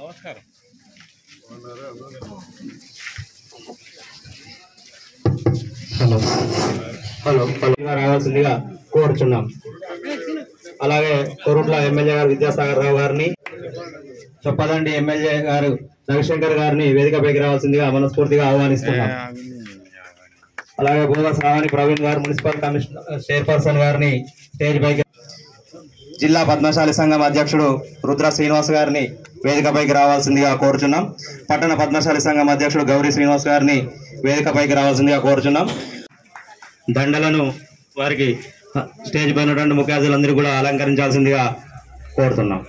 నమస్కారం hello hello hello రావాల్సిందిగా కోరుచున్నాం అలాగే కోరుట్ల ఎమ్మెల్యే గారు విద్యాసాగర్ రావు గారిని చొప్పదండి ఎమ్మెల్యే గారు రవిశంకర్ గారిని వేదికపైకి రావాల్సిందిగా మనస్ఫూర్తిగా ఆహ్వానిస్తున్నాం అలాగే భూమ Sravani Praveen garu municipal commissioner chairperson గారిని స్టేజ్ పైకి జిల్లా పద్మశాలి సంఘం అధ్యక్షుడు రుద్ర శ్రీనివాస్ గారిని వేదికపైకి రావాల్సిందిగా కోరుచున్నాం పట్టణ పద్మశాలి సంఘం అధ్యక్షుడు గౌరీ శ్రీనివాస్ గారిని వేదికపైకి రావాల్సిందిగా కోరుచున్నాం దండలను వారికి స్టేజ్ పైన ఉన్నటువంటి ముఖ్య అతిథులందరూ కూడా అలంకరించాల్సిందిగా కోరుతున్నాం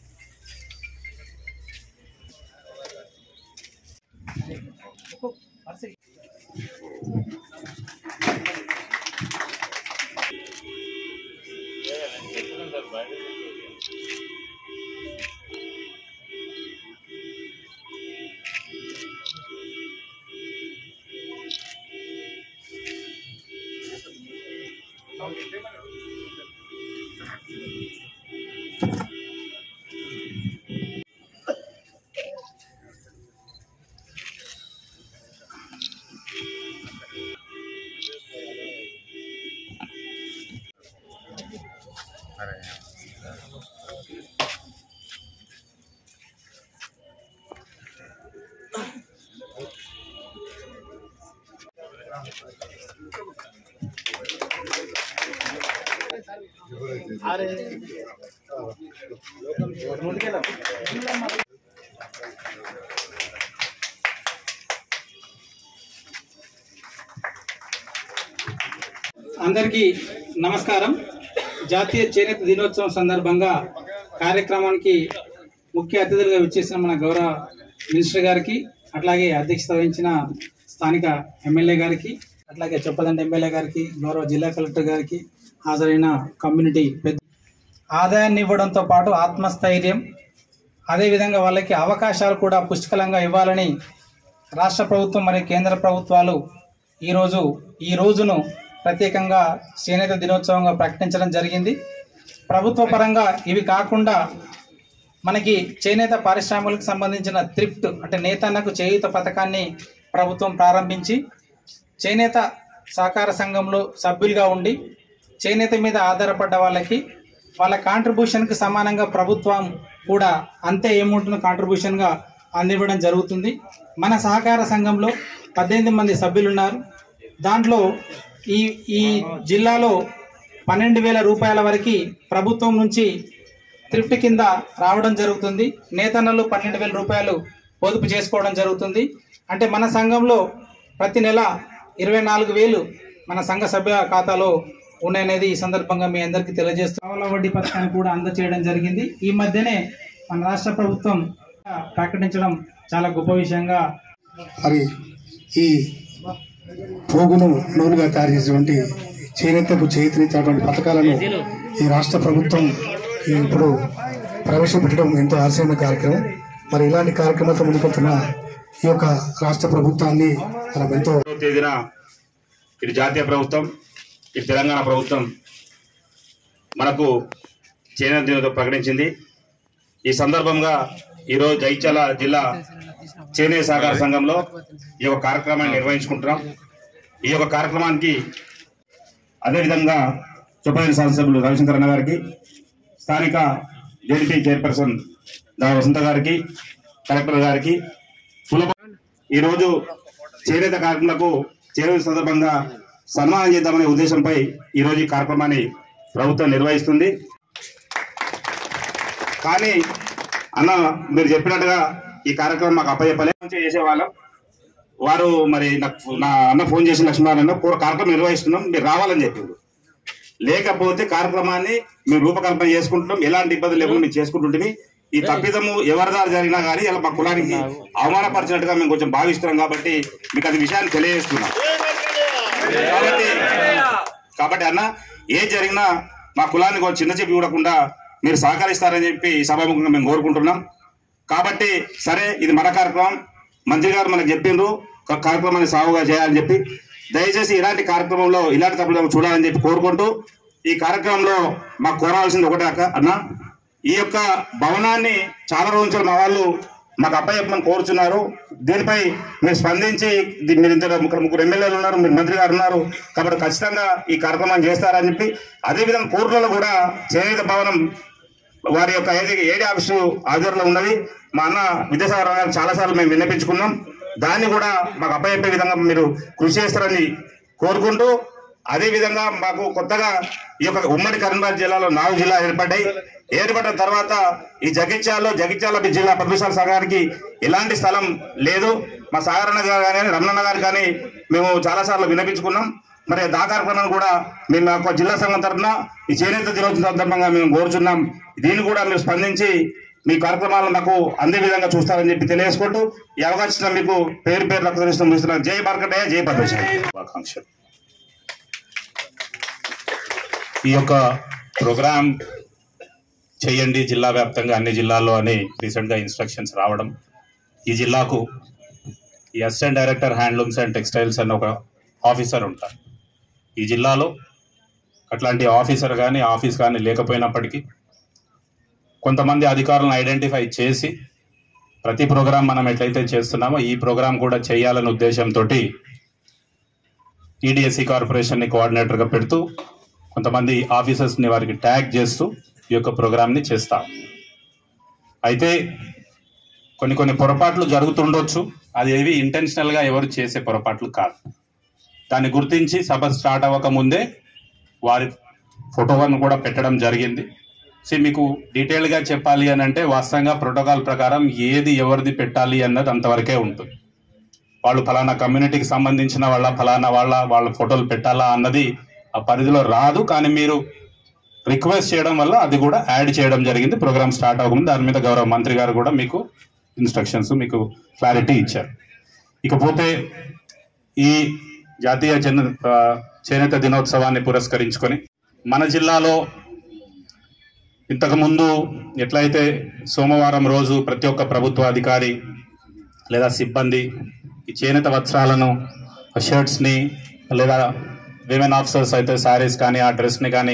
అందరికీ నమస్కారం జాతీయ చేనేత దినోత్సవం సందర్భంగా కార్యక్రమానికి ముఖ్య అతిథులుగా విచ్చేసిన మన గౌరవ మినిస్టర్ గారికి అట్లాగే అధ్యక్షత వహించిన స్థానిక ఎమ్మెల్యే గారికి అట్లాగే చెప్పదండి ఎమ్మెల్యే గారికి గౌరవ జిల్లా కలెక్టర్ గారికి హాజరైన కమ్యూనిటీ పెద్ద ఆదాయాన్ని ఇవ్వడంతో పాటు ఆత్మస్థైర్యం అదేవిధంగా వాళ్ళకి అవకాశాలు కూడా పుష్కలంగా ఇవ్వాలని రాష్ట్ర ప్రభుత్వం మరియు కేంద్ర ప్రభుత్వాలు ఈరోజు ఈ రోజును ప్రత్యేకంగా చేనేత దినోత్సవంగా ప్రకటించడం జరిగింది ప్రభుత్వ పరంగా ఇవి కాకుండా మనకి చేనేత పారిశ్రామికలకు సంబంధించిన థ్రిఫ్ట్ అంటే నేతన్నకు చేయూత పథకాన్ని ప్రభుత్వం ప్రారంభించి చేనేత సహకార సంఘంలో సభ్యులుగా ఉండి చేనేత మీద ఆధారపడ్డ వాళ్ళకి వాళ్ళ కాంట్రిబ్యూషన్కి సమానంగా ప్రభుత్వం కూడా అంతే అమౌంట్ను కాంట్రిబ్యూషన్గా అందివ్వడం జరుగుతుంది మన సహకార సంఘంలో పద్దెనిమిది మంది సభ్యులు ఉన్నారు దాంట్లో ఈ ఈ జిల్లాలో పన్నెండు వేల రూపాయల వరకు ప్రభుత్వం నుంచి థ్రిఫ్ట్ కింద రావడం జరుగుతుంది నేతన్నలు పన్నెండు వేల రూపాయలు పొదుపు చేసుకోవడం జరుగుతుంది అంటే మన సంఘంలో ప్రతి నెల ఇరవై నాలుగు వేలు మన సంఘ సభ్య ఖాతాలో ఉన్నాయనేది ఈ సందర్భంగా మీ అందరికీ తెలియజేస్తూ ఆవల వడ్డీ పథకాన్ని కూడా అందచేయడం జరిగింది ఈ మధ్యనే మన రాష్ట్ర ప్రభుత్వం ప్రకటించడం చాలా గొప్ప విషయంగా మరి ఈ పోగును నూలుగా తయారు చేసేటువంటి చేనేతకు చేతినిచ్చినటువంటి పథకాలను ఈ రాష్ట్ర ప్రభుత్వం ఈ ఇప్పుడు ప్రవేశపెట్టడం ఎంతో ఆశయమైన కార్యక్రమం మరి ఇలాంటి కార్యక్రమాలతో ముందుకెళ్తున్న ఈ యొక్క రాష్ట్ర ప్రభుత్వాన్ని మనం ఎంతో ఒకటో తేదీన ఇటు జాతీయ ప్రభుత్వం ఇటు తెలంగాణ ప్రభుత్వం మనకు చేనేత దినోత్సవం ప్రకటించింది ఈ సందర్భంగా ఈరోజు జైత్యాల జిల్లా చేనేత సహకార సంఘంలో ఈ యొక్క కార్యక్రమాన్ని నిర్వహించుకుంటున్నాం ఈ యొక్క కార్యక్రమానికి అదేవిధంగా చుప్పదేని శాసనసభ్యులు రవిశంకర్ అన్న గారికి స్థానిక జేడీపీ చైర్పర్సన్ దా వసంత గారికి కలెక్టర్ గారికి కుల ఈరోజు చేనేత కార్మికులకు చేనేత సందర్భంగా సన్మానం చేద్దామనే ఉద్దేశంపై ఈరోజు ఈ కార్యక్రమాన్ని ప్రభుత్వం నిర్వహిస్తుంది కానీ అన్న మీరు చెప్పినట్టుగా ఈ కార్యక్రమం మాకు అప్పచెప్పలే చేసేవాళ్ళం వారు మరి నాకు నా అన్న ఫోన్ చేసి లక్ష్మీనారాయణ పూర్వ కార్యక్రమం నిర్వహిస్తున్నాం మీరు రావాలని చెప్పిండు లేకపోతే కార్యక్రమాన్ని మేము రూపకల్పన చేసుకుంటున్నాం ఎలాంటి ఇబ్బందులు లేకుండా మేము చేసుకుంటుంటే ఈ తప్పిదము ఎవరి దారి జరిగినా కానీ ఇలా మా కులానికి అవమానపరిచినట్టుగా మేము కొంచెం భావిస్తున్నాం కాబట్టి మీకు అది విషయాన్ని తెలియజేస్తున్నాం కాబట్టి కాబట్టి అన్న ఏ జరిగినా మా కులానికి ఒక చిన్న చెప్పి చూడకుండా మీరు సహకరిస్తారని చెప్పి ఈ సభాముఖంగా మేము కోరుకుంటున్నాం కాబట్టి సరే ఇది మన కార్యక్రమం మంత్రి గారు మనకు చెప్పిండ్రు క- కార్యక్రమాన్ని సాగుగా చేయాలని చెప్పి దయచేసి ఇలాంటి కార్యక్రమంలో ఇలాంటి తప్పులు చూడాలని చెప్పి కోరుకుంటూ ఈ కార్యక్రమంలో మాకు కోరాల్సింది ఒకటే అక్క అన్న ఈ యొక్క భవనాన్ని చాలా రోజులు మా వాళ్ళు మాకు అప్పచెప్పమని కోరుచున్నారు దీనిపై మీరు స్పందించి దీ- మీరు ఇంత ముగ్గురు ముగ్గురు ఎమ్మెల్యేలు ఉన్నారు మీరు మంత్రి గారు ఉన్నారు కాబట్టి ఖచ్చితంగా ఈ కార్యక్రమాన్ని చేస్తారని చెప్పి అదేవిధంగా కోర్టులలో కూడా చేనేత భవనం వారి యొక్క ఏది ఏడి ఆఫీసు ఆధ్వర్యంలో ఉన్నది మా అన్న విద్యాసాగర్ గారు చాలాసార్లు మేము విన్నపించుకున్నాం దాన్ని కూడా మాకు అప్పచెప్పే విధంగా మీరు కృషి చేస్తారని కోరుకుంటూ అదే విధంగా మాకు కొత్తగా ఈ యొక్క ఉమ్మడి కరీంనగర్ జిల్లాలో నాలుగు జిల్లా ఏర్పడ్డాయి ఏర్పడిన తర్వాత ఈ జగిత్యాలలో జగిత్యాల జిల్లా పద్మశాల సంఘానికి ఎలాంటి స్థలం లేదు మా సాగరన్న గారు కానీ రమణన్న గారు కానీ మేము చాలాసార్లు విన్నపించుకున్నాం మరి దా కార్యక్రమాన్ని కూడా మేము మా యొక్క జిల్లా సంఘం తరఫున ఈ చేనేత దినోత్సవం సందర్భంగా మేము కోరుచున్నాం దీన్ని కూడా మీరు స్పందించి మీ కార్యక్రమాలను మాకు అందే విధంగా చూస్తారని చెప్పి తెలియజేసుకుంటూ ఈ అవకాశం మీకు పేరు పేరు రక్తరిస్తున్నాం ఇస్తున్నాం జై మార్కటయ్య జై పద్మశాలి శుభాకాంక్షలు ఈ యొక్క ప్రోగ్రాం చేయండి జిల్లా వ్యాప్తంగా అన్ని జిల్లాల్లో అని రీసెంట్గా ఇన్స్ట్రక్షన్స్ రావడం ఈ జిల్లాకు ఈ assistant director handlooms and textiles అన్న ఒక ఆఫీసర్ ఉంటారు ఈ జిల్లాలో అట్లాంటి ఆఫీసర్ కానీ ఆఫీస్ కానీ లేకపోయినప్పటికీ కొంతమంది అధికారులను ఐడెంటిఫై చేసి ప్రతి ప్రోగ్రాం మనం ఎట్లయితే చేస్తున్నామో ఈ ప్రోగ్రాం కూడా చేయాలనే ఉద్దేశంతో ఈడిఎస్సి కార్పొరేషన్ని కోఆర్డినేటర్గా పెడుతూ కొంతమంది ఆఫీసర్స్ని వారికి ట్యాగ్ చేస్తూ ఈ యొక్క ప్రోగ్రామ్ని చేస్తాం అయితే కొన్ని కొన్ని పొరపాట్లు జరుగుతుండొచ్చు అది ఏవి ఇంటెన్షనల్గా ఎవరు చేసే పొరపాట్లు కాదు దాన్ని గుర్తించి సభ స్టార్ట్ అవ్వక ముందే వారి ఫోటోలను కూడా పెట్టడం జరిగింది సో మీకు డీటెయిల్గా చెప్పాలి అని అంటే వాస్తవంగా ప్రోటోకాల్ ప్రకారం ఏది ఎవరిది పెట్టాలి అన్నది అంతవరకే ఉంటుంది వాళ్ళు ఫలానా కమ్యూనిటీకి సంబంధించిన వాళ్ళ ఫలానా వాళ్ళ వాళ్ళ ఫోటోలు పెట్టాలా అన్నది ఆ పరిధిలో రాదు కానీ మీరు రిక్వెస్ట్ చేయడం వల్ల అది కూడా యాడ్ చేయడం జరిగింది ప్రోగ్రామ్ స్టార్ట్ అవ్వకముందు దాని మీద గౌరవ మంత్రి గారు కూడా మీకు ఇన్స్ట్రక్షన్స్ మీకు క్లారిటీ ఇచ్చారు ఇకపోతే ఈ జాతీయ జన ఆ, చేనేత దినోత్సవాన్ని పురస్కరించుకొని మన జిల్లాలో ఇంతకుముందు ఎట్లయితే సోమవారం రోజు ప్రతి ఒక్క ప్రభుత్వ అధికారి లేదా సిబ్బంది ఈ చేనేత వస్త్రాలను షర్ట్స్ని లేదా విమెన్ ఆఫీసర్స్ అయితే శారీస్ కానీ ఆ డ్రెస్ని కానీ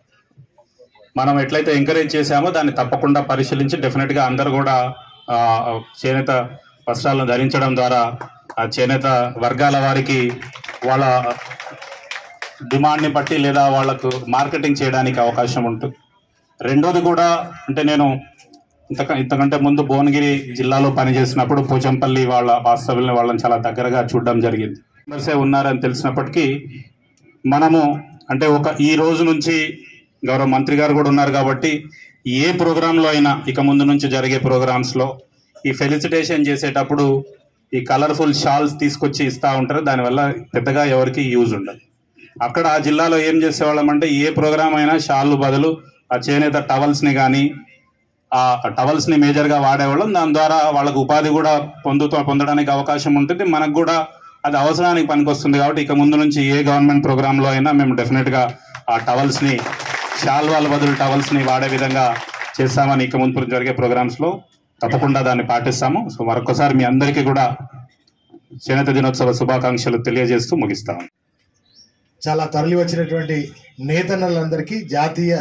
మనం ఎట్లయితే ఎంకరేజ్ చేశామో దాన్ని తప్పకుండా పరిశీలించి డెఫినెట్గా అందరూ కూడా ఆ, చేనేత వస్త్రాలను ధరించడం ద్వారా ఆ చేనేత వర్గాల వారికి వాళ్ళ డిమాండ్ని బట్టి లేదా వాళ్ళకు మార్కెటింగ్ చేయడానికి అవకాశం ఉంటుంది రెండోది కూడా అంటే నేను ఇంత ఇంతకంటే ముందు భువనగిరి జిల్లాలో పనిచేసినప్పుడు పోచంపల్లి వాళ్ళ వాస్తవ్యుల్ని వాళ్ళని చాలా దగ్గరగా చూడడం జరిగింది మెంబర్సే ఉన్నారని తెలిసినప్పటికీ మనము అంటే ఒక ఈ రోజు నుంచి గౌరవ మంత్రి గారు కూడా ఉన్నారు కాబట్టి ఏ ప్రోగ్రాంలో అయినా ఇక ముందు నుంచి జరిగే ప్రోగ్రామ్స్లో ఈ ఫెలిసిటేషన్ చేసేటప్పుడు ఈ కలర్ఫుల్ షాల్స్ తీసుకొచ్చి ఇస్తూ ఉంటారు దానివల్ల పెద్దగా ఎవరికి యూజ్ ఉండదు అక్కడ ఆ జిల్లాలో ఏం చేసేవాళ్ళం అంటే ఏ ప్రోగ్రామ్ అయినా షాళ్ళు బదులు ఆ చేనేత టవల్స్ని కానీ ఆ టవల్స్ని మేజర్గా వాడేవాళ్ళం దాని ద్వారా వాళ్ళకు ఉపాధి కూడా పొందుతూ పొందడానికి అవకాశం ఉంటుంది మనకు కూడా అది అవసరానికి పనికొస్తుంది కాబట్టి ఇక ముందు నుంచి ఏ గవర్నమెంట్ ప్రోగ్రాంలో అయినా మేము డెఫినెట్గా ఆ టవల్స్ని శాల్వాల బదులు టవల్స్ని వాడే విధంగా చేస్తామని ఇక ముందు జరిగే ప్రోగ్రామ్స్లో తప్పకుండా దాన్ని పాటిస్తాము సో మరొకసారి మీ అందరికీ కూడా చేనేత దినోత్సవ శుభాకాంక్షలు తెలియజేస్తూ ముగిస్తాము చాలా తరలి వచ్చినటువంటి నేతన్నలందరికీ జాతీయ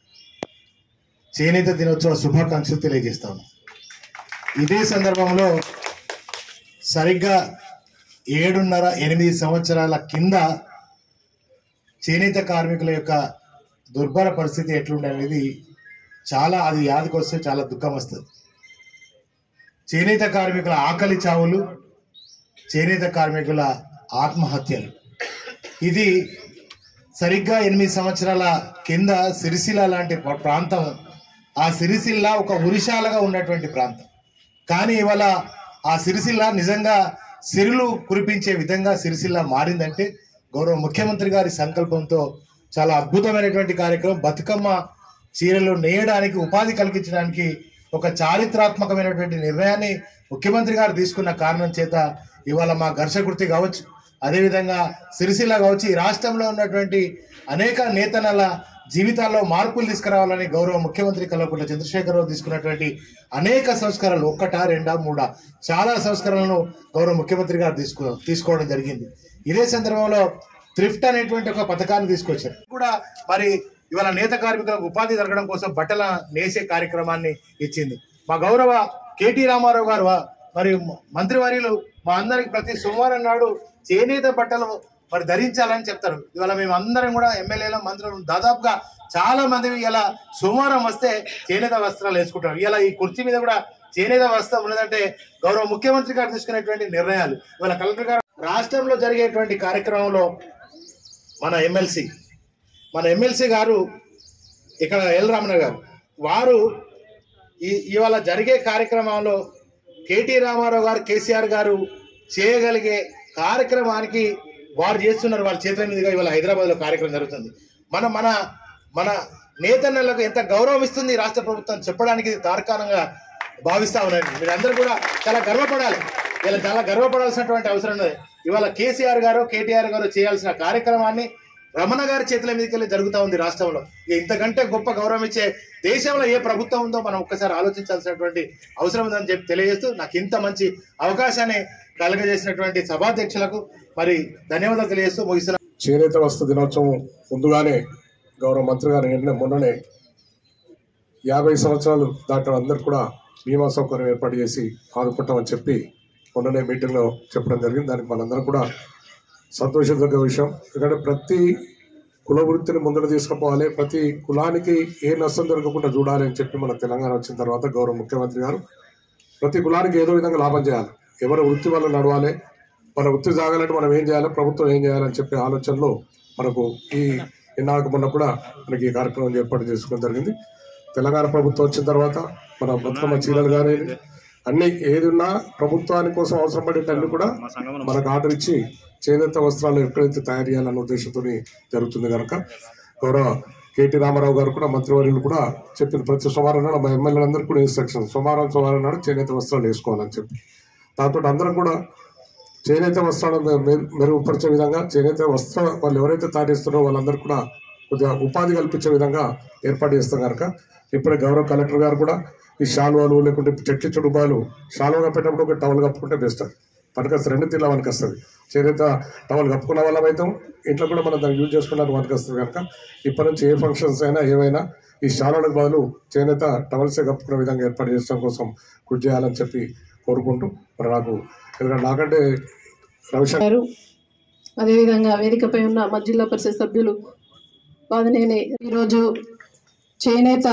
చేనేత దినోత్సవ శుభాకాంక్షలు తెలియజేస్తాను ఇదే సందర్భంలో సరిగ్గా ఏడున్నర ఎనిమిది సంవత్సరాల కింద చేనేత కార్మికుల యొక్క దుర్భర పరిస్థితి ఎట్లుండే అనేది చాలా అది యాదకొస్తే చాలా దుఃఖం వస్తుంది చేనేత కార్మికుల ఆకలి చావులు చేనేత కార్మికుల ఆత్మహత్యలు ఇది సరిగ్గా ఎనిమిది సంవత్సరాల కింద సిరిసిల్ల లాంటి ప్ర- ప్రాంతం ఆ సిరిసిల్ల ఒక ఉరిశాలగా ఉన్నటువంటి ప్రాంతం కానీ ఇవాళ ఆ సిరిసిల్ల నిజంగా సిరులు కురిపించే విధంగా సిరిసిల్ల మారిందంటే గౌరవ ముఖ్యమంత్రి గారి సంకల్పంతో చాలా అద్భుతమైనటువంటి కార్యక్రమం బతుకమ్మ చీరలు నేయడానికి ఉపాధి కలిగించడానికి ఒక చారిత్రాత్మకమైనటువంటి నిర్ణయాన్ని ముఖ్యమంత్రి గారు తీసుకున్న కారణం చేత ఇవాళ మా ఘర్షకుర్తి కావచ్చు అదేవిధంగా సిరిసిల్ల కావచ్చు ఈ రాష్ట్రంలో ఉన్నటువంటి అనేక నేతనల జీవితాల్లో మార్పులు తీసుకురావాలని గౌరవ ముఖ్యమంత్రి కల్వకుంట్ల చంద్రశేఖరరావు తీసుకున్నటువంటి అనేక సంస్కరణలు ఒక్కటా రెండా మూడా చాలా సంస్కరణలను గౌరవ ముఖ్యమంత్రి గారు తీసుకో తీసుకోవడం జరిగింది ఇదే సందర్భంలో థ్రిఫ్ట్ అనేటువంటి ఒక పథకాన్ని తీసుకొచ్చారు కూడా మరి ఇవాళ నేత కార్మికులకు ఉపాధి జరగడం కోసం బట్టల నేసే కార్యక్రమాన్ని ఇచ్చింది మా గౌరవ కేటీ రామారావు గారు వా- మరి మంత్రివర్యులు మా అందరికి ప్రతి సోమవారం నాడు చేనేత బట్టలు మరి ధరించాలని చెప్తారు ఇవాళ మేము అందరం కూడా ఎమ్మెల్యేల మంత్రులు దాదాపుగా చాలా మంది ఇలా సోమవారం వస్తే చేనేత వస్త్రాలు వేసుకుంటారు ఇలా ఈ కుర్చీ మీద కూడా చేనేత వస్త్రం ఉన్నదంటే గౌరవ ముఖ్యమంత్రి గారు తీసుకునేటువంటి నిర్ణయాలు ఇవాళ కలెక్టర్ గారు రాష్ట్రంలో జరిగేటువంటి కార్యక్రమంలో మన ఎమ్మెల్సీ మన ఎమ్మెల్సీ గారు ఇక్కడ ఎల్ రమణ గారు వారు ఈ ఇవాళ జరిగే కార్యక్రమంలో కేటీ రామారావు గారు కేసీఆర్ గారు చేయగలిగే కార్యక్రమానికి వారు చేస్తున్నారు వాళ్ళ చేతుల మీదుగా ఇవాళ హైదరాబాద్లో కార్యక్రమం జరుగుతుంది మన మన మన నేతన్నలకు ఎంత గౌరవం ఇస్తుంది ఈ రాష్ట్ర ప్రభుత్వం చెప్పడానికి ఇది తార్కాణంగా భావిస్తా ఉన్నాను మీరందరూ కూడా చాలా గర్వపడాలి ఇలా చాలా గర్వపడాల్సినటువంటి అవసరం ఉన్నది ఇవాళ కేసీఆర్ గారు కేటీఆర్ గారు చేయాల్సిన కార్యక్రమాన్ని రమణ గారి చేతుల మీదకి వెళ్ళి జరుగుతూ ఉంది రాష్ట్రంలో ఇక ఇంతకంటే గొప్ప గౌరవం ఇచ్చే దేశంలో ఏ ప్రభుత్వం ఉందో మనం ఒక్కసారి ఆలోచించాల్సినటువంటి అవసరం ఉందని చెప్పి తెలియజేస్తూ నాకు ఇంత మంచి అవకాశాన్ని కలగజేసినటువంటి సభాధ్యక్షులకు మరి ధన్యవాదాలు తెలియజేస్తూ ముగిస్తున్నా చేనేత వస్త్ర దినోత్సవం ముందుగానే గౌరవ మంత్రి గారి నిర్ణయం మొన్ననే యాభై సంవత్సరాలు దాటిన అందరు కూడా బీమా సౌకర్యం ఏర్పాటు చేసి ఆదుకుంటామని చెప్పి మొన్ననే మీటింగ్లో చెప్పడం జరిగింది దానికి మనందరం కూడా సంతోషదగ్గ విషయం ఎందుకంటే ప్రతి కుల వృత్తిని ముందర తీసుకుపోవాలి ప్రతి కులానికి ఏ నష్టం జరగకుండా చూడాలి అని చెప్పి మన తెలంగాణ వచ్చిన తర్వాత గౌరవ ముఖ్యమంత్రి గారు ప్రతి కులానికి ఏదో విధంగా లాభం చేయాలి ఎవరి వృత్తి వల్ల నడవాలి మన వృత్తి సాగాలంటే మనం ఏం చేయాలి ప్రభుత్వం ఏం చేయాలని చెప్పే ఆలోచనలో మనకు ఈ ఇన్నాక మొన్న కూడా మనకి ఈ కార్యక్రమం ఏర్పాటు చేసుకోవడం జరిగింది తెలంగాణ ప్రభుత్వం వచ్చిన తర్వాత మన బతుకమ్మ చీరలు కానీ అన్ని ఏది ఉన్నా ప్రభుత్వాని కోసం అవసరం పడేటన్ని కూడా మనకు ఆర్డర్ ఇచ్చి చేనేత వస్త్రాలు ఎక్కడైతే తయారు చేయాలన్న ఉద్దేశంతో జరుగుతుంది కనుక గౌరవ కేటీ రామారావు గారు కూడా మంత్రివర్యులు కూడా చెప్పిన ప్రతి సోమవారం నాడు మా ఎమ్మెల్యేలందరూ కూడా ఇన్స్ట్రక్షన్ సోమవారం సోమవారం నాడు చేనేత వస్త్రాలు వేసుకోవాలని చెప్పి దాంతో అందరం కూడా చేనేత వస్త్రాలను మె- మె- మెరుగుపరిచే విధంగా చేనేత వస్త్ర వాళ్ళు ఎవరైతే తయారు చేస్తున్నారో వాళ్ళందరూ కూడా కొద్దిగా ఉపాధి కల్పించే విధంగా ఏర్పాటు చేస్తాం కనుక ఇప్పుడే గౌరవ కలెక్టర్ గారు కూడా ఈ శాలువాలు లేకుంటే చెట్ల చుడుబాలు శాలువా కప్పేటప్పుడు ఒక టవల్ కప్పుకుంటే బెస్ట్ అది పనికొస్తుంది రెండు తీర్ల మనకి వస్తుంది చేనేత టవల్ కప్పుకున్న వాళ్ళం అయితే ఇంట్లో కూడా మనం దాన్ని యూజ్ చేసుకున్నది మనకి వస్తుంది కనుక ఇప్పటి నుంచి ఏ ఫంక్షన్స్ అయినా ఏవైనా ఈ శాలువలకు బదులు చేనేత టవల్సే కప్పుకునే విధంగా ఏర్పాటు చేయడం కోసం కృషి చేయాలని చెప్పి కోరుకుంటూ మరి నాకు ఎందుకంటే నాకంటే రవిశంకర్ గారు అదేవిధంగా వేదికపై ఉన్న మా జిల్లా పరిషత్ సభ్యులు వాదనేని ఈరోజు చేనేత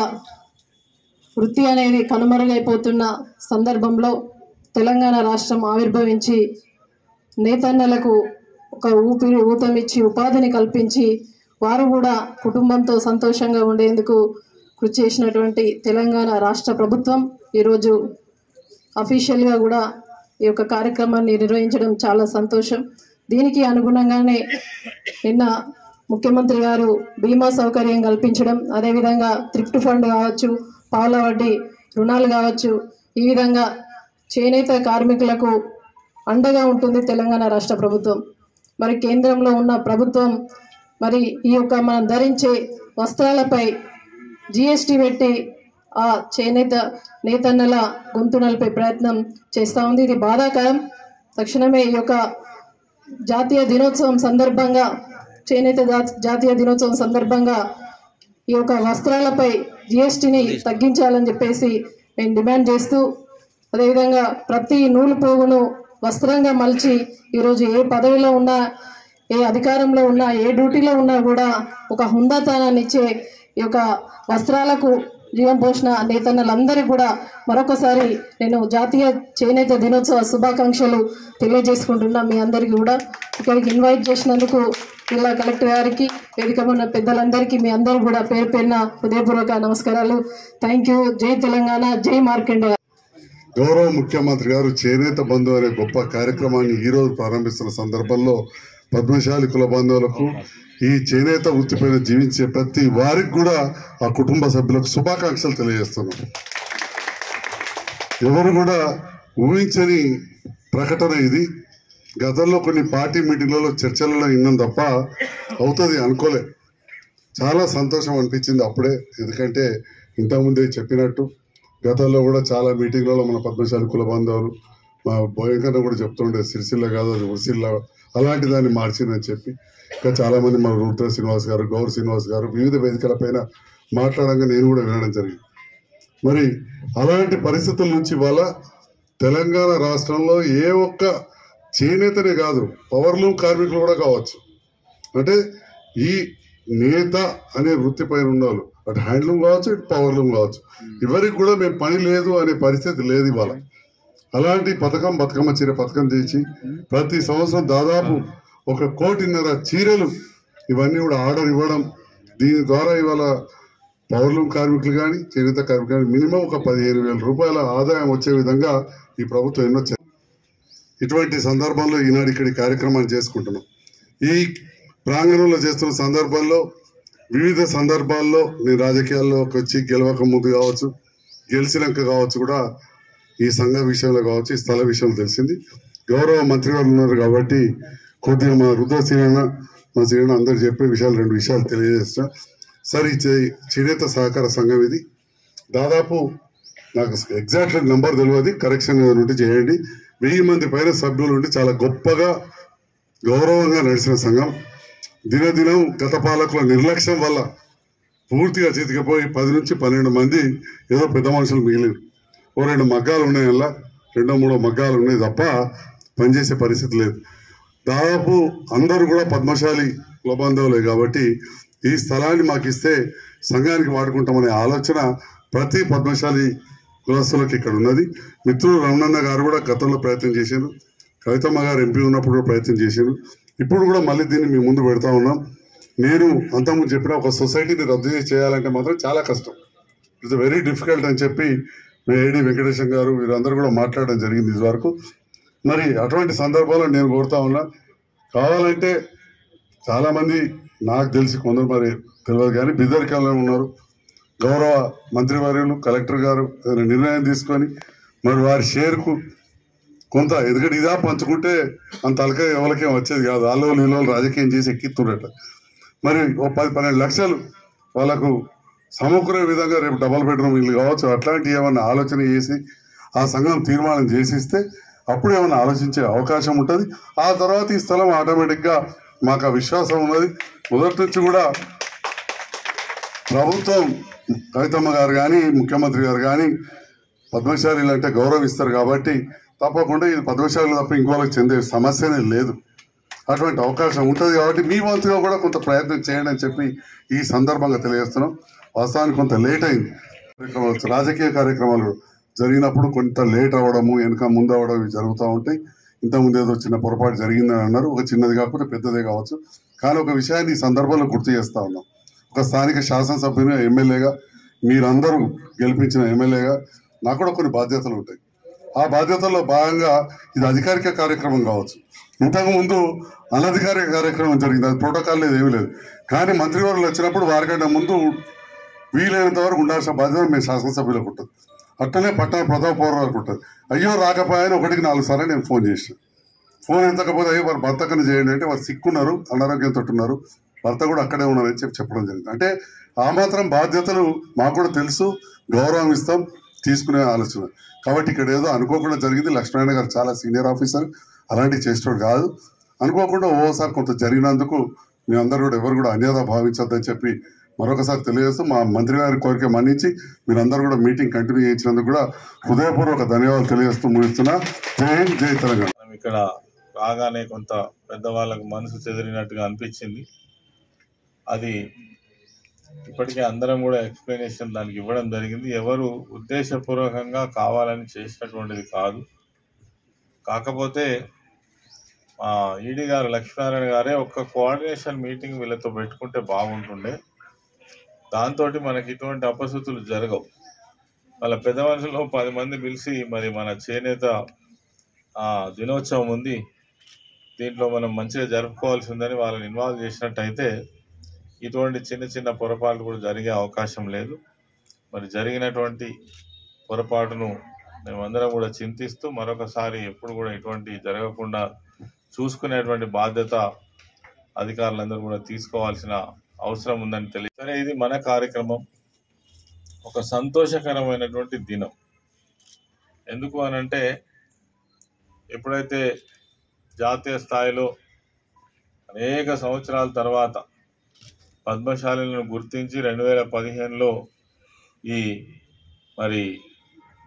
వృత్తి అనేది కనుమరుగైపోతున్న సందర్భంలో తెలంగాణ రాష్ట్రం ఆవిర్భవించి నేతన్నలకు ఒక ఊపిరి ఊతమిచ్చి ఉపాధిని కల్పించి వారు కూడా కుటుంబంతో సంతోషంగా ఉండేందుకు కృషి చేసినటువంటి తెలంగాణ రాష్ట్ర ప్రభుత్వం ఈరోజు అఫీషియల్గా కూడా ఈ యొక్క కార్యక్రమాన్ని నిర్వహించడం చాలా సంతోషం దీనికి అనుగుణంగానే నిన్న ముఖ్యమంత్రి గారు బీమా సౌకర్యం కల్పించడం అదేవిధంగా థ్రిఫ్ట్ ఫండ్ కావచ్చు పావుల వడ్డీ రుణాలు కావచ్చు ఈ విధంగా చేనేత కార్మికులకు అండగా ఉంటుంది తెలంగాణ రాష్ట్ర ప్రభుత్వం మరి కేంద్రంలో ఉన్న ప్రభుత్వం మరి ఈ యొక్క మనం ధరించే వస్త్రాలపై జిఎస్టీ పెట్టి ఆ చేనేత నేతన్నల గొంతు నలిపే ప్రయత్నం చేస్తూ ఉంది ఇది బాధాకరం తక్షణమే ఈ యొక్క జాతీయ దినోత్సవం సందర్భంగా చేనేత జా- జాతీయ దినోత్సవం సందర్భంగా ఈ యొక్క వస్త్రాలపై జిఎస్టీని తగ్గించాలని చెప్పేసి మేము డిమాండ్ చేస్తూ అదేవిధంగా ప్రతి నూలు పోగును వస్త్రంగా మలిచి ఈరోజు ఏ పదవిలో ఉన్నా ఏ అధికారంలో ఉన్నా ఏ డ్యూటీలో ఉన్నా కూడా ఒక హుందాతనాన్ని ఇచ్చే ఈ యొక్క వస్త్రాలకు జీవం పోసిన నేతన్నలందరికీ కూడా మరొకసారి నేను జాతీయ చేనేత దినోత్సవ శుభాకాంక్షలు తెలియజేసుకుంటున్నా మీ అందరికీ కూడా ఇక్కడికి ఇన్వైట్ చేసినందుకు జిల్లా కలెక్టర్ గారికి వేదిక ఉన్న పెద్దలందరికీ మీ అందరూ కూడా పేరు పేరున హృదయపూర్వక నమస్కారాలు థ్యాంక్ యూ జై తెలంగాణ జై మార్కండే గౌరవ ముఖ్యమంత్రి గారు చేనేత బంధు అనే గొప్ప కార్యక్రమాన్ని ఈ రోజు ప్రారంభిస్తున్న సందర్భంలో పద్మశాలి కుల బంధువులకు ఈ చేనేత వృత్తిపైన జీవించే ప్రతి వారికి కూడా ఆ కుటుంబ సభ్యులకు శుభాకాంక్షలు తెలియజేస్తున్నాం ఎవరు కూడా ఊహించని ప్రకటన ఇది గతంలో కొన్ని పార్టీ మీటింగ్లలో చర్చలలో విన్నాం తప్ప అవుతుంది అనుకోలే చాలా సంతోషం అనిపించింది అప్పుడే ఎందుకంటే ఇంతకుముందే చెప్పినట్టు గతంలో కూడా చాలా మీటింగ్లలో మన పద్మశాలి కుల బాంధవులు మా భయంకరణ కూడా చెప్తుండే సిరిసిల్ల కాదు అది ఉరిసిల్ల అలాంటి దాన్ని మార్చిందని చెప్పి ఇంకా చాలామంది మన రుద్ర శ్రీనివాస్ గారు గౌర్ శ్రీనివాస్ గారు వివిధ వేదికలపైన మాట్లాడంగా నేను కూడా వినడం జరిగింది మరి అలాంటి పరిస్థితుల నుంచి ఇవాళ తెలంగాణ రాష్ట్రంలో ఏ ఒక్క చేనేతనే కాదు పవర్లూమ్ కార్మికులు కూడా కావచ్చు అంటే ఈ నేత అనే వృత్తి పైన ఉన్నవాళ్ళు అటు హ్యాండ్లూమ్ కావచ్చు ఇటు పవర్లూమ్ కావచ్చు ఎవరికి కూడా మేము పని లేదు అనే పరిస్థితి లేదు ఇవాళ అలాంటి పథకం బతుకమ్మ చీర పథకం చేసి ప్రతి సంవత్సరం దాదాపు ఒక కోటిన్నర చీరలు ఇవన్నీ కూడా ఆర్డర్ ఇవ్వడం దీని ద్వారా ఇవాళ పౌర్లూమ్ కార్మికులు కానీ చేనేత కార్మికులు కానీ మినిమం ఒక పదిహేను వేల రూపాయల ఆదాయం వచ్చే విధంగా ఈ ప్రభుత్వం ఎన్నో చే- ఇటువంటి సందర్భంలో ఈనాడు ఇక్కడ ఈ కార్యక్రమాన్ని చేసుకుంటున్నాం ఈ ప్రాంగణంలో చేస్తున్న సందర్భంలో వివిధ సందర్భాల్లో నేను రాజకీయాల్లోకి వచ్చి గెలవక ముందు కావచ్చు గెలిచినాక కావచ్చు కూడా ఈ సంఘ విషయంలో కావచ్చు ఈ స్థల విషయంలో తెలిసింది గౌరవ మంత్రి గారు ఉన్నారు కాబట్టి కొద్దిగా మా రుద్ర శ్రీరణ మా శ్రీరణ అందరు చెప్పే విషయాలు రెండు విషయాలు తెలియజేస్తా సార్ ఈ చే- చేనేత సహకార సంఘం ఇది దాదాపు నాకు ఎగ్జాక్ట్ నెంబర్ తెలియదు కరెక్షన్ ఏదైనా ఉంటే చేయండి వెయ్యి మంది పైన సభ్యులు ఉండి చాలా గొప్పగా గౌరవంగా నడిచిన సంఘం దినదినం గత పాలకుల నిర్లక్ష్యం వల్ల పూర్తిగా చితికిపోయి పది నుంచి పన్నెండు మంది ఏదో పెద్ద మనుషులు మిగిలిరు ఓ రెండు మగ్గాలు ఉన్నాయి అలా రెండో మూడో మగ్గాలు ఉన్నాయి తప్ప పనిచేసే పరిస్థితి లేదు దాదాపు అందరూ కూడా పద్మశాలి కులబంధవులే కాబట్టి ఈ స్థలాన్ని మాకు ఇస్తే సంఘానికి వాడుకుంటామనే ఆలోచన ప్రతి పద్మశాలి కులస్తులకు ఇక్కడ ఉన్నది మిత్రులు రమణన్న గారు కూడా గతంలో ప్రయత్నం చేశారు కవితమ్మ గారు ఎంపీ ఉన్నప్పుడు కూడా ప్రయత్నం చేశారు ఇప్పుడు కూడా మళ్ళీ దీన్ని మీ ముందు పెడతా ఉన్నాం నేను అంతకుముందు చెప్పిన ఒక సొసైటీని రద్దు చేసి చేయాలంటే మాత్రం చాలా కష్టం ఇట్స్ వెరీ డిఫికల్ట్ అని చెప్పి మీ ఏడి వెంకటేశం గారు వీరందరూ కూడా మాట్లాడడం జరిగింది ఇది వరకు మరి అటువంటి సందర్భాల్లో నేను కోరుతా ఉన్నా కావాలంటే చాలా మంది నాకు తెలిసి కొందరు మరి తెలియదు కానీ బిద్దరికాలలో ఉన్నారు గౌరవ మంత్రివర్యులు కలెక్టర్ గారు ఏదైనా నిర్ణయం తీసుకొని మరి వారి షేర్కు కొంత ఎందుకంటే ఇదా పంచుకుంటే అంత అలక ఎవరికేం వచ్చేది కాదు వాళ్ళు వీళ్ళు రాజకీయం చేసి ఎక్కిస్తుండట మరి ఓ పది పన్నెండు లక్షలు వాళ్ళకు సమకూరే విధంగా రేపు డబల్ బెడ్రూమ్ ఇల్లు కావచ్చు అట్లాంటి ఏమన్నా ఆలోచన చేసి ఆ సంఘం తీర్మానం చేసిస్తే అప్పుడు ఏమన్నా ఆలోచించే అవకాశం ఉంటుంది ఆ తర్వాత ఈ స్థలం ఆటోమేటిక్గా మాకు ఆ విశ్వాసం ఉన్నది మొదటి నుంచి కూడా ప్రభుత్వం కవితమ్మ గారు కానీ ముఖ్యమంత్రి గారు కానీ పద్మశాలీలు అంటే గౌరవిస్తారు కాబట్టి తప్పకుండా ఇది పద్మశాలీలు తప్ప ఇంకోళ్ళకి చెందే సమస్యనే లేదు అటువంటి అవకాశం ఉంటుంది కాబట్టి మీ వంతుగా కూడా కొంత ప్రయత్నం చేయండి అని చెప్పి ఈ సందర్భంగా తెలియజేస్తున్నాం వాస్తవానికి కొంత లేట్ అయింది కార్యక్రమాలు రాజకీయ కార్యక్రమాలు జరిగినప్పుడు కొంత లేట్ అవ్వడము వెనక ముందు అవ్వడం ఇవి జరుగుతూ ఉంటాయి ఇంతకుముందు ఏదో చిన్న పొరపాటు జరిగిందని అన్నారు ఒక చిన్నది కాకపోతే పెద్దదే కావచ్చు కానీ ఒక విషయాన్ని ఈ సందర్భంలో గుర్తు చేస్తా ఉన్నాం ఒక స్థానిక శాసనసభ్యుని ఎమ్మెల్యేగా మీరందరూ గెలిపించిన ఎమ్మెల్యేగా నాకు కూడా కొన్ని బాధ్యతలు ఉంటాయి ఆ బాధ్యతల్లో భాగంగా ఇది అధికారిక కార్యక్రమం కావచ్చు ఇంతకు ముందు అనధికారిక కార్యక్రమం జరిగింది అది ప్రోటోకాల్ లేదు ఏమీ లేదు కానీ మంత్రివర్యులు వచ్చినప్పుడు వారికంటే ముందు వీలైనంత వరకు ఉండాల్సిన బాధ్యత మేము శాసనసభ్యులకు ఉంటుంది అట్లనే పట్టణ ప్రథమ పౌరులకు ఉంటుంది అయ్యో రాకపోయాని ఒకటికి నాలుగు సార్లు నేను ఫోన్ చేసిన ఫోన్ ఎత్తకపోతే అయ్యో వారు భర్తకని చేయండి అంటే వారు సిక్కున్నారు అనారోగ్యంతో ఉన్నారు భర్త కూడా అక్కడే ఉన్నారు అని చెప్పి చెప్పడం జరిగింది అంటే ఆ మాత్రం బాధ్యతలు మాకు కూడా తెలుసు గౌరవం ఇస్తాం తీసుకునే ఆలోచన కాబట్టి ఇక్కడ ఏదో అనుకోకుండా జరిగింది లక్ష్మీనారాయణ గారు చాలా సీనియర్ ఆఫీసర్ అలాంటివి చేసేవాడు కాదు అనుకోకుండా ఓసారి కొంత జరిగినందుకు మీ అందరూ కూడా ఎవరు కూడా అన్యత భావించొద్దని చెప్పి మరొకసారి తెలియజేస్తూ మా మంత్రి గారి కోరిక మన్నించి మీరందరూ కూడా మీటింగ్ కంటిన్యూ చేయించినందుకు కూడా హృదయపూర్వక ధన్యవాదాలు తెలియజేస్తూ ముగిస్తున్నా జై హింద్ జై తెలంగాణ మనం ఇక్కడ రాగానే కొంత పెద్దవాళ్ళకు మనసు చెదిరినట్టుగా అనిపించింది అది ఇప్పటికే అందరం కూడా ఎక్స్ప్లెనేషన్ దానికి ఇవ్వడం జరిగింది ఎవరు ఉద్దేశపూర్వకంగా కావాలని చేసినటువంటిది కాదు కాకపోతే మా ఈడీ గారు లక్ష్మీనారాయణ గారే ఒక్క కోఆర్డినేషన్ మీటింగ్ వీళ్ళతో పెట్టుకుంటే బాగుంటుండే దాంతో మనకి ఇటువంటి అపశృతులు జరగవు వాళ్ళ పెద్ద మనుషులు పది మంది పిలిచి మరి మన చేనేత ఆ, దినోత్సవం ఉంది దీంట్లో మనం మంచిగా జరుపుకోవాల్సి ఉందని వాళ్ళని ఇన్వాల్వ్ చేసినట్టయితే ఇటువంటి చిన్న చిన్న పొరపాట్లు కూడా జరిగే అవకాశం లేదు మరి జరిగినటువంటి పొరపాటును మేమందరం కూడా చింతిస్తూ మరొకసారి ఎప్పుడు కూడా ఇటువంటి జరగకుండా చూసుకునేటువంటి బాధ్యత అధికారులందరూ కూడా తీసుకోవాల్సిన అవసరం ఉందని తెలియ సరే ఇది మన కార్యక్రమం ఒక సంతోషకరమైనటువంటి దినం ఎందుకు అనంటే ఎప్పుడైతే జాతీయ స్థాయిలో అనేక సంవత్సరాల తర్వాత పద్మశాలను గుర్తించి రెండు వేల పదిహేనులో ఈ మరి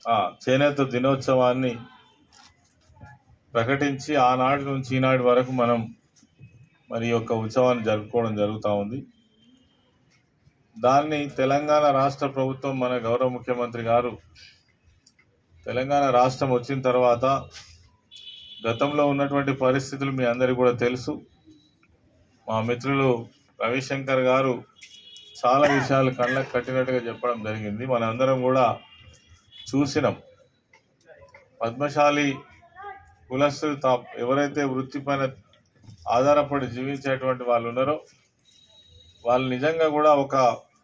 ఆ చేనేత దినోత్సవాన్ని ప్రకటించి ఆనాటి నుంచి ఈనాటి వరకు మనం మరి ఈ యొక్క ఉత్సవాన్ని జరుపుకోవడం జరుగుతూ ఉంది దాన్ని తెలంగాణ రాష్ట్ర ప్రభుత్వం మన గౌరవ ముఖ్యమంత్రి గారు తెలంగాణ రాష్ట్రం వచ్చిన తర్వాత గతంలో ఉన్నటువంటి పరిస్థితులు మీ అందరికీ కూడా తెలుసు మా మిత్రులు రవిశంకర్ గారు చాలా విషయాలు కళ్ళకు కట్టినట్టుగా చెప్పడం జరిగింది మనందరం కూడా చూసినాం పద్మశాలి కులస్తులు తా ఎవరైతే వృత్తిపైన ఆధారపడి జీవించేటువంటి వాళ్ళు ఉన్నారో వాళ్ళు నిజంగా కూడా ఒక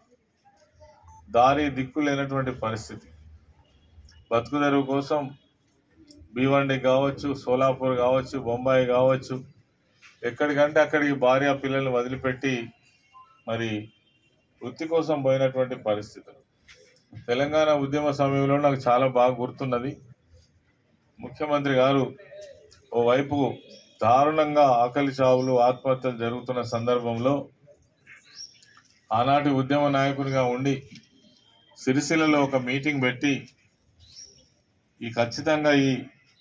దారి దిక్కు లేనటువంటి పరిస్థితి బతుకుదెరువు కోసం భీవండి కావచ్చు సోలాపూర్ కావచ్చు బొంబాయి కావచ్చు ఎక్కడికంటే అక్కడికి భార్య పిల్లల్ని వదిలిపెట్టి మరి వృత్తి కోసం పోయినటువంటి పరిస్థితులు తెలంగాణ ఉద్యమ సమయంలో నాకు చాలా బాగా గుర్తున్నది ముఖ్యమంత్రి గారు ఓవైపు దారుణంగా ఆకలి చావులు ఆత్మహత్యలు జరుగుతున్న సందర్భంలో ఆనాటి ఉద్యమ నాయకునిగా ఉండి సిరిసిల్లలో ఒక మీటింగ్ పెట్టి ఈ ఖచ్చితంగా ఈ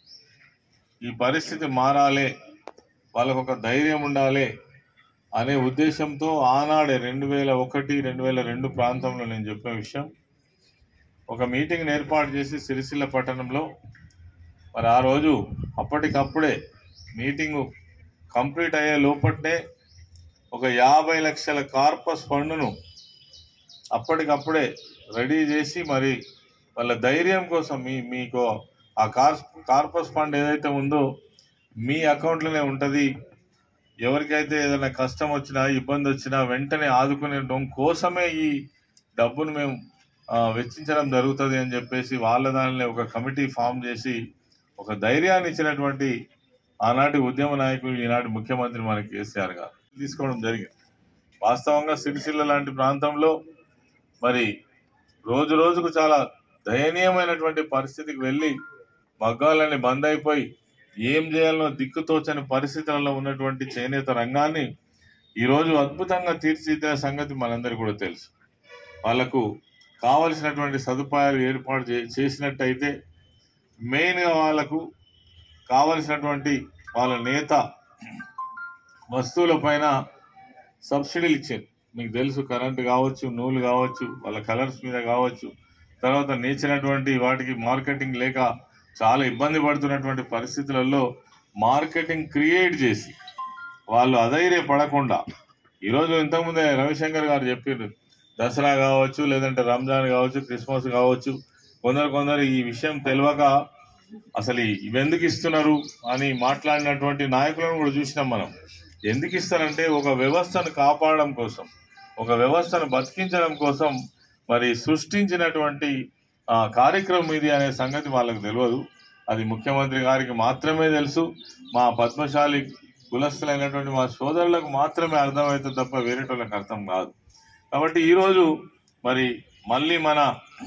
ఈ పరిస్థితి మారాలి వాళ్ళకు ఒక ధైర్యం ఉండాలి అనే ఉద్దేశంతో ఆనాడే రెండు వేల ఒకటి రెండు వేల రెండు ప్రాంతంలో నేను చెప్పిన విషయం ఒక మీటింగ్ ఏర్పాటు చేసి సిరిసిల్ల పట్టణంలో మరి ఆ రోజు అప్పటికప్పుడే మీటింగు కంప్లీట్ అయ్యే లోపట్నే ఒక యాభై లక్షల కార్పస్ ఫండ్ను అప్పటికప్పుడే రెడీ చేసి మరి వాళ్ళ ధైర్యం కోసం మీ మీకు ఆ కార్ కార్పస్ ఫండ్ ఏదైతే ఉందో మీ అకౌంట్లోనే ఉంటుంది ఎవరికైతే ఏదైనా కష్టం వచ్చినా ఇబ్బంది వచ్చినా వెంటనే ఆదుకునే కోసమే ఈ డబ్బును మేము ఆ, వెచ్చించడం జరుగుతుంది అని చెప్పేసి వాళ్ళ దానిలో ఒక కమిటీ ఫామ్ చేసి ఒక ధైర్యాన్ని ఇచ్చినటువంటి ఆనాటి ఉద్యమ నాయకులు ఈనాటి ముఖ్యమంత్రి మన కేసీఆర్ గారు తీసుకోవడం జరిగింది వాస్తవంగా సిరిసిల్ల లాంటి ప్రాంతంలో మరి రోజు రోజుకు చాలా దయనీయమైనటువంటి పరిస్థితికి వెళ్ళి మగ్గాలని బంద్ అయిపోయి ఏం చేయాలనో దిక్కుతోచని పరిస్థితులలో ఉన్నటువంటి చేనేత రంగాన్ని ఈరోజు అద్భుతంగా తీర్చిదిద్దిన సంగతి మనందరికీ కూడా తెలుసు వాళ్లకు కావలసినటువంటి సదుపాయాలు ఏర్పాటు చే చేసినట్టయితే మెయిన్గా వాళ్లకు కావలసినటువంటి వాళ్ళ నేత వస్తువులపైన సబ్సిడీలు ఇచ్చారు మీకు తెలుసు కరెంటు కావచ్చు నూలు కావచ్చు వాళ్ళ కలర్స్ మీద కావచ్చు తర్వాత నేర్చినటువంటి వాటికి మార్కెటింగ్ లేక చాలా ఇబ్బంది పడుతున్నటువంటి పరిస్థితులలో మార్కెటింగ్ క్రియేట్ చేసి వాళ్ళు అధైర్య పడకుండా ఈరోజు ఇంతకుముందే రవిశంకర్ గారు చెప్పారు దసరా కావచ్చు లేదంటే రంజాన్ కావచ్చు క్రిస్మస్ కావచ్చు కొందరు కొందరు ఈ విషయం తెలియక అసలు ఇవెందుకు ఇస్తున్నారు అని మాట్లాడినటువంటి నాయకులను కూడా చూసినాం మనం ఎందుకు ఇస్తారంటే ఒక వ్యవస్థను కాపాడడం కోసం ఒక వ్యవస్థను బతికించడం కోసం మరి సృష్టించినటువంటి ఆ, కార్యక్రమం ఇది అనే సంగతి వాళ్ళకి తెలియదు అది ముఖ్యమంత్రి గారికి మాత్రమే తెలుసు మా పద్మశాలి కులస్తులైనటువంటి మా సోదరులకు మాత్రమే అర్థమవుతుంది తప్ప వేరేటోళ్ళకి అర్థం కాదు కాబట్టి ఈరోజు మరి మళ్ళీ మన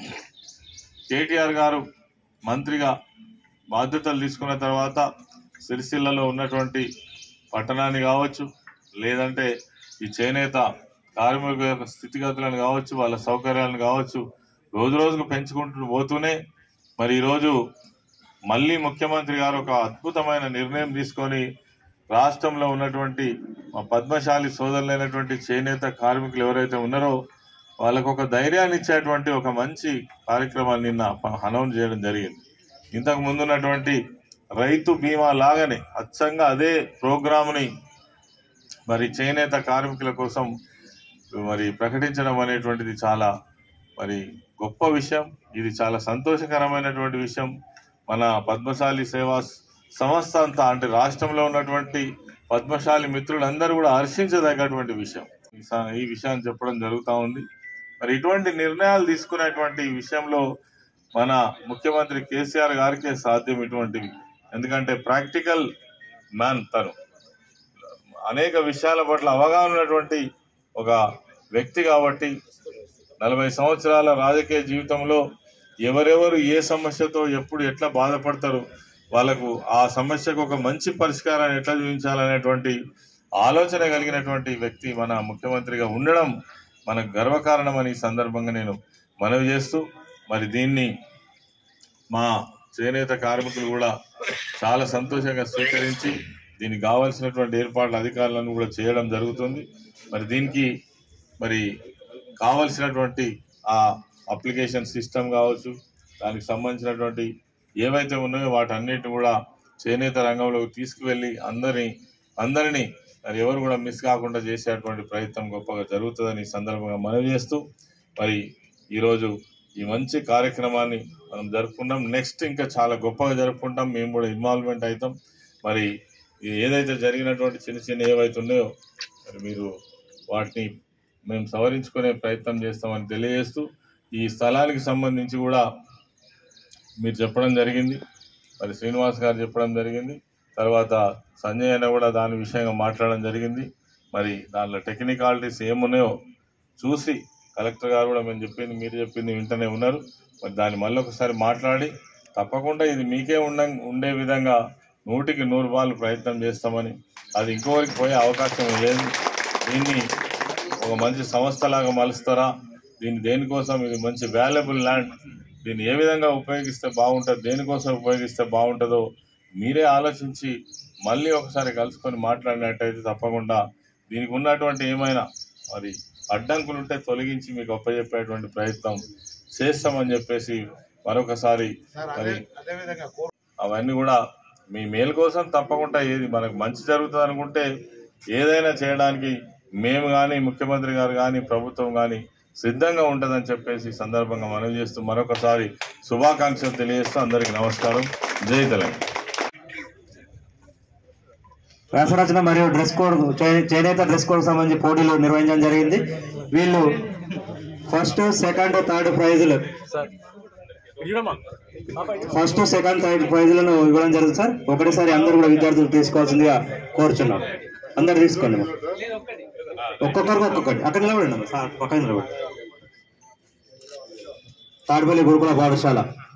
కేటీఆర్ గారు మంత్రిగా బాధ్యతలు తీసుకున్న తర్వాత సిరిసిల్లలో ఉన్నటువంటి పట్టణాన్ని కావచ్చు లేదంటే ఈ చేనేత కార్మికుల యొక్క స్థితిగతులను కావచ్చు వాళ్ళ సౌకర్యాలను కావచ్చు రోజు రోజుకు పెంచుకుంటూ పోతూనే మరి ఈరోజు మళ్ళీ ముఖ్యమంత్రి గారు ఒక అద్భుతమైన నిర్ణయం తీసుకొని రాష్ట్రంలో ఉన్నటువంటి మా పద్మశాలి సోదరులైనటువంటి చేనేత కార్మికులు ఎవరైతే ఉన్నారో వాళ్ళకు ఒక ధైర్యాన్ని ఇచ్చేటువంటి ఒక మంచి కార్యక్రమాన్ని నిన్న అనౌన్స్ చేయడం జరిగింది ఇంతకు ముందున్నటువంటి రైతు బీమా లాగానే అచ్చంగా అదే ప్రోగ్రామ్ని మరి చేనేత కార్మికుల కోసం మరి ప్రకటించడం అనేటువంటిది చాలా మరి గొప్ప విషయం ఇది చాలా సంతోషకరమైనటువంటి విషయం మన పద్మశాలి సేవా సంస్థ అంతా అంటే రాష్ట్రంలో ఉన్నటువంటి పద్మశాలి మిత్రులందరూ కూడా హర్షించదగ్గటువంటి విషయం ఈ స- ఈ విషయాన్ని చెప్పడం జరుగుతూ ఉంది మరి ఇటువంటి నిర్ణయాలు తీసుకునేటువంటి విషయంలో మన ముఖ్యమంత్రి కేసీఆర్ గారికే సాధ్యం ఇటువంటివి ఎందుకంటే ప్రాక్టికల్ మ్యాన్ తను అనేక విషయాల పట్ల అవగాహన ఉన్నటువంటి ఒక వ్యక్తి కాబట్టి నలభై సంవత్సరాల రాజకీయ జీవితంలో ఎవరెవరు ఏ సమస్యతో ఎప్పుడు ఎట్లా బాధపడతారు వాళ్ళకు ఆ సమస్యకు ఒక మంచి పరిష్కారాన్ని ఎట్లా చూపించాలనేటువంటి ఆలోచన కలిగినటువంటి వ్యక్తి మన ముఖ్యమంత్రిగా ఉండడం మనకు గర్వకారణమని ఈ సందర్భంగా నేను మనవి చేస్తూ మరి దీన్ని మా చేనేత కార్మికులు కూడా చాలా సంతోషంగా స్వీకరించి దీనికి కావాల్సినటువంటి ఏర్పాట్ల అధికారులను కూడా చేయడం జరుగుతుంది మరి దీనికి మరి కావలసినటువంటి ఆ అప్లికేషన్ సిస్టమ్ కావచ్చు దానికి సంబంధించినటువంటి ఏవైతే ఉన్నాయో వాటన్నిటిని కూడా చేనేత రంగంలోకి తీసుకువెళ్ళి అందరినీ అందరినీ మరి ఎవరు కూడా మిస్ కాకుండా చేసేటువంటి ప్రయత్నం గొప్పగా జరుగుతుందని ఈ సందర్భంగా మనవి చేస్తూ మరి ఈరోజు ఈ మంచి కార్యక్రమాన్ని మనం జరుపుకుంటాం నెక్స్ట్ ఇంకా చాలా గొప్పగా జరుపుకుంటాం మేము కూడా ఇన్వాల్వ్మెంట్ అవుతాం మరి ఈ ఏదైతే జరిగినటువంటి చిన్న చిన్న ఏవైతే ఉన్నాయో మరి మీరు వాటిని మేము సవరించుకునే ప్రయత్నం చేస్తామని తెలియజేస్తూ ఈ స్థలానికి సంబంధించి కూడా మీరు చెప్పడం జరిగింది మరి శ్రీనివాస్ గారు చెప్పడం జరిగింది తర్వాత సంజయ్ అన్న కూడా దాని విషయంగా మాట్లాడడం జరిగింది మరి దానిలో టెక్నికాలిటీస్ ఏమున్నాయో చూసి కలెక్టర్ గారు కూడా మేము చెప్పింది మీరు చెప్పింది వింటనే ఉన్నారు మరి దాన్ని మళ్ళీ ఒకసారి మాట్లాడి తప్పకుండా ఇది మీకే ఉండ ఉండే విధంగా నూటికి నూరు రూపాయలు ప్రయత్నం చేస్తామని అది ఇంకోరికి పోయే అవకాశం లేదు దీన్ని ఒక మంచి సంస్థలాగా మలుస్తారా దీన్ని దేనికోసం ఇది మంచి వాల్యుబుల్ ల్యాండ్ దీన్ని ఏ విధంగా ఉపయోగిస్తే బాగుంటుంది దేనికోసం ఉపయోగిస్తే బాగుంటుందో మీరే ఆలోచించి మళ్ళీ ఒకసారి కలుసుకొని మాట్లాడినట్టయితే తప్పకుండా దీనికి ఉన్నటువంటి ఏమైనా మరి అడ్డంకులు ఉంటే తొలగించి మీకు అప్పచెప్పేటువంటి ప్రయత్నం చేస్తామని చెప్పేసి మరొకసారి మరి అవన్నీ కూడా మీ మేలు కోసం తప్పకుండా ఏది మనకు మంచి జరుగుతుంది అనుకుంటే ఏదైనా చేయడానికి మేము కానీ ముఖ్యమంత్రి గారు కానీ ప్రభుత్వం కానీ సిద్ధంగా ఉంటుందని చెప్పేసి ఈ సందర్భంగా మనవి చేస్తూ మరొకసారి శుభాకాంక్షలు తెలియజేస్తూ అందరికీ నమస్కారం జై తెలంగాణ వ్యాసరచన మరియు డ్రెస్ కోడ్ చే- చేనేత డ్రెస్ కోడ్ సంబంధించి పోటీలు నిర్వహించడం జరిగింది వీళ్ళు ఫస్ట్ సెకండ్ థర్డ్ ప్రైజులు ఫస్ట్ సెకండ్ థర్డ్ ప్రైజులను ఇవ్వడం జరుగుతుంది సార్ ఒకటేసారి అందరూ కూడా విద్యార్థులు తీసుకోవాల్సిందిగా కోరుచున్నాం అందరు తీసుకోండి అమ్మా. ఒక్కొక్కరికి ఒక్కొక్కటి అక్కడ నిలబడండి అమ్మా. సార్ పక్కన నిలబడి తాడిపల్లి గురుకుల పాఠశాల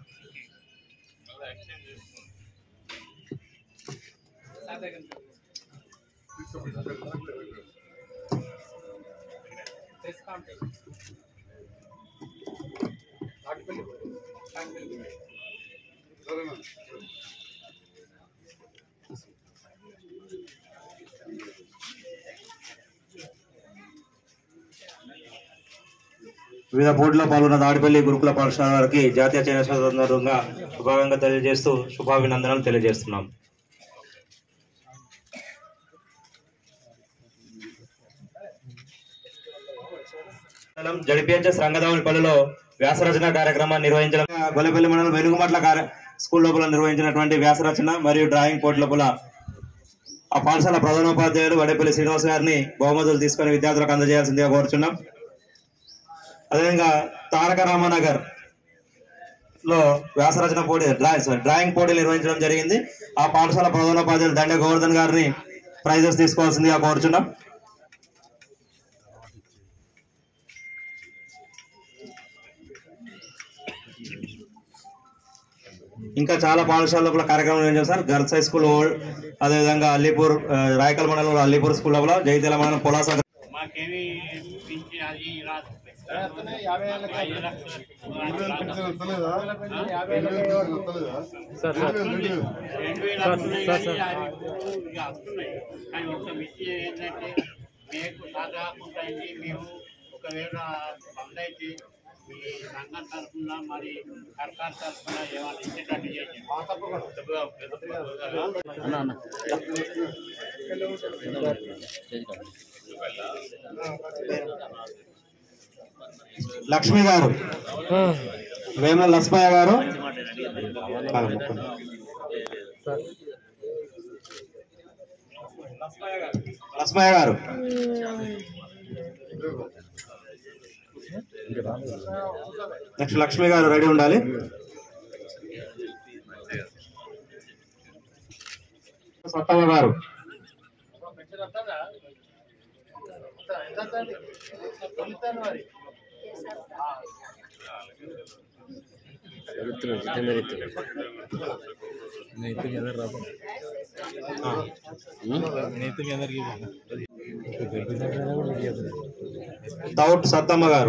వివిధ పోటీలో పాల్గొన్న దాడిపల్లి గురుకుల పాఠశాల వారికి జాతీయ చేనేత సందర్భంగా శుభాకాంక్షలు తెలియజేస్తూ శుభాభినందనలు తెలియజేస్తున్నాం మండలం జడిపిహెచ్ఎస్ రంగదావులపల్లిలో వ్యాసరచన కార్యక్రమాన్ని నిర్వహించడం గొల్లపల్లి మండలం వెనుగుమట్ల కార్య స్కూల్ లోపల నిర్వహించినటువంటి వ్యాసరచన మరియు డ్రాయింగ్ పోటీ లోపల ఆ పాఠశాల ప్రధానోపాధ్యాయులు వడపల్లి శ్రీనివాస్ గారిని బహుమతులు తీసుకొని విద్యార్థులకు అందజేయాల్సిందిగా కోరుచున్నాం అదేవిధంగా తారక రామనగర్ లో వ్యాసరచన పోటీ డ్రాయింగ్ సారీ డ్రాయింగ్ పోటీ నిర్వహించడం జరిగింది ఆ పాఠశాల ప్రధానోపాధ్యాయులు దండ గోవర్ధన్ గారిని ప్రైజెస్ తీసుకోవాల్సిందిగా కోరుచున్నాం ఇంకా చాలా పాఠశాల లోపల కార్యక్రమం నిర్వహించాం sir girls high school old అదేవిధంగా అల్లీపూర్ ఆ, రాయకల్ మండలంలో అల్లీపూర్ స్కూల్ లోపల జైతేల మండలం పొలాస మాకేమి పింఛన్ అది రాదు రెండు వేల వస్తున్నాయి కానీ అది ఇక వస్తున్నాయి కానీ ఒక విషయం ఏంటంటే మీకు సాధారణకుండా మేము ఒకవేళ బంద్ అయితే మీ సంఘం తరఫున మరి సర్కార్ తరఫున ఏమైనా ఇచ్చేటట్టు చేసి లక్ష్మి గారు వేముల లక్ష్మయ్య గారు కాదు, ముక్కండి. లక్ష్మయ్య గారు నెక్స్ట్ లక్ష్మి గారు రెడీ ఉండాలి సత్తమ్మ గారు తౌట్ సత్తమ్మ గారు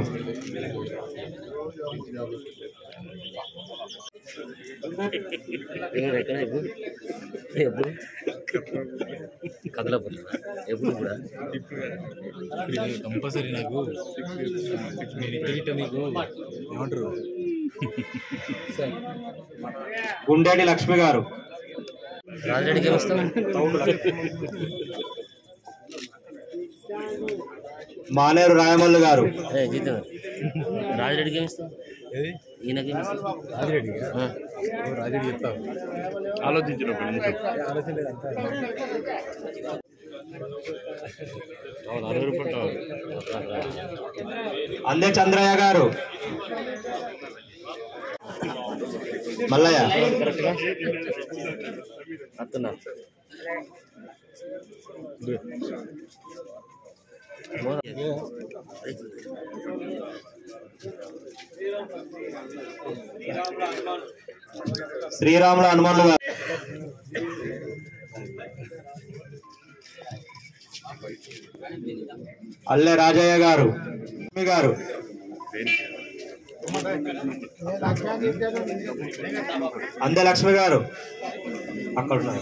ఎప్పుడు కదలపోతున్నా ఎప్పుడు కూడా కంపల్సరీ నాకు నేను ఎట్లా నీకు ఏమంటారు గుండేటి లక్ష్మి గారు రాజరెడ్డికి వస్తాం మానేరు రాయమల్లు గారు జీతం రాజరెడ్డికి ఏమిస్తాం ఈయనకి రాజరెడ్డి రాజరెడ్డి చెప్తావు ఆలోచించినప్పుడు అరవై రూపాయలు అందే చంద్రయ్య గారు మల్లయ్య కరెక్ట్గా వస్తున్నా శ్రీరాముల హనుమాన్లు గారు అల్లె రాజయ్య గారు లక్ష్మి గారు అందే లక్ష్మి గారు అక్కడ ఉన్నారు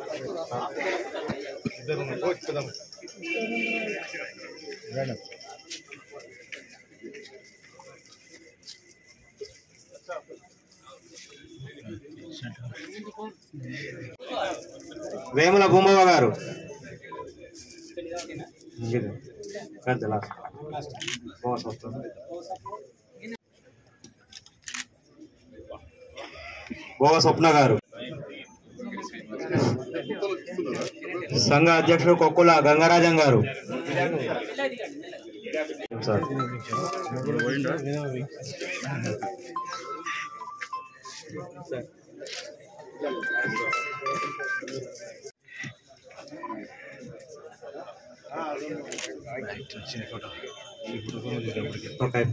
వేముల భూమవ్వ గారు కరెక్ట్ లాస్ట్ బాస్ వస్తుంది గోవ స్వప్న గారు సంఘ అధ్యక్షుడు కొక్కుల గంగరాజం గారు సార్ ఓకే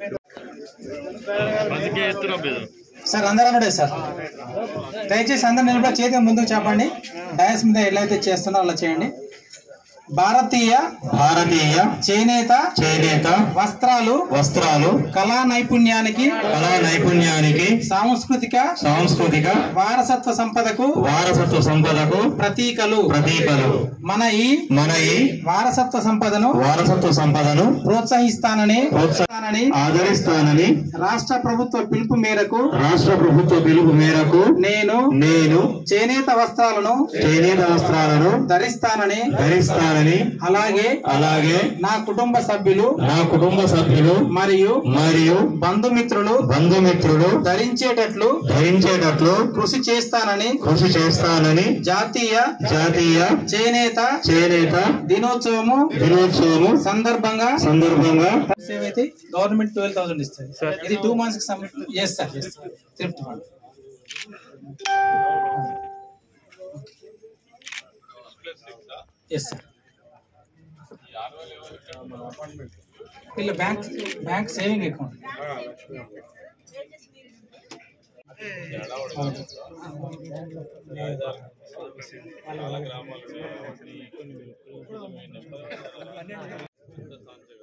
సార్ అందరూ అనుడే సార్ దయచేసి అందరు నిలబడి చేతి ముందుకు చెప్పండి డయాస్ మీద ఎలా అయితే చేస్తున్నారో అలా చేయండి భారతీయ భారతీయ చేనేత చేనేత వస్త్రాలు వస్త్రాలు కళా నైపుణ్యానికి కళా నైపుణ్యానికి సాంస్కృతిక సాంస్కృతిక వారసత్వ సంపదకు వారసత్వ సంపదకు ప్రతీకలు ప్రతీకలు మన ఈ మన ఈ వారసత్వ సంపదను వారసత్వ సంపదను ప్రోత్సహిస్తానని ప్రోత్సాహాన్ని ఆదరిస్తానని రాష్ట్ర ప్రభుత్వ పిలుపు మేరకు రాష్ట్ర ప్రభుత్వ పిలుపు మేరకు నేను నేను చేనేత వస్త్రాలను చేనేత వస్త్రాలను ధరిస్తానని ధరిస్తానని అలాగే అలాగే నా కుటుంబ సభ్యులు నా కుటుంబ సభ్యులు మరియు మరియు బంధుమిత్రులు బంధుమిత్రులు ధరించేటట్లు ధరించేటట్లు కృషి చేస్తానని కృషి చేస్తానని జాతీయ జాతీయ చేనేత చేనేత దినోత్సవము దినోత్సవము సందర్భంగా సందర్భంగా సేవ్ అయితే గవర్నమెంట్ ట్వెల్వ్ థౌసండ్ ఇస్తుంది ఇది టూ మంత్స్ కి సంబంధించి yes sir yes thrift fund yes sir వీళ్ళ బ్యాంక్ బ్యాంక్ సేవింగ్ అకౌంట్ చాలా గ్రామాలు